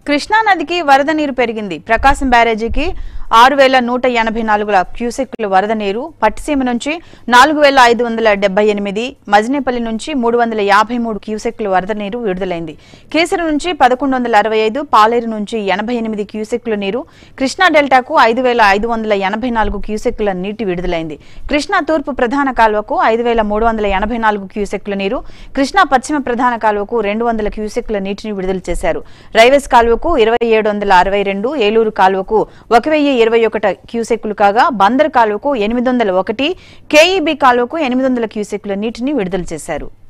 కృష్ణా నదికి వరద నీరు పెరిగింది ప్రకాశం బ్యారేజీకి ఆరు వేల నూట ఎనభై నాలుగుల క్యూసెక్ల వరద నీరు పట్టిసీమ నుంచి నాలుగు వేల ఐదు వందల డెబ్బై ఎనిమిది మజినేపల్లి నుంచి మూడు వందల యాభై మూడు క్యూసెక్ల వరద నీరు విడుదలైంది కేసర నుంచి పదకొండు వందల అరవై ఐదు పాలేరు నుంచి ఎనభై ఎనిమిది క్యూసెక్ల నీరు కృష్ణా డెల్టాకు ఐదు వేల ఐదు వందల ఎనభై నాలుగు క్యూసెక్ల నీటి విడుదలైంది కృష్ణా తూర్పు ప్రధాన కాలువకు ఐదు వేల మూడు వందల ఎనభై నాలుగు క్యూసెక్ల నీరు కృష్ణా పశ్చిమ ప్రధాన కాలువకు రెండు వందల క్యూసెక్ల నీటిని విడుదల చేశారు రైవేస్ కాలువకు ఇరవై ఏడు వందల అరవై రెండు ఏలూరు కాలువకు ఒక వెయ్యి ఇరవై ఒకటి క్యూసెక్లు కాగా బందర్ కాలువకు ఎనిమిది వందల ఒకటి కేఈబీ కాలువకు ఎనిమిది వందల క్యూసెక్ల నీటిని విడుదల చేశారు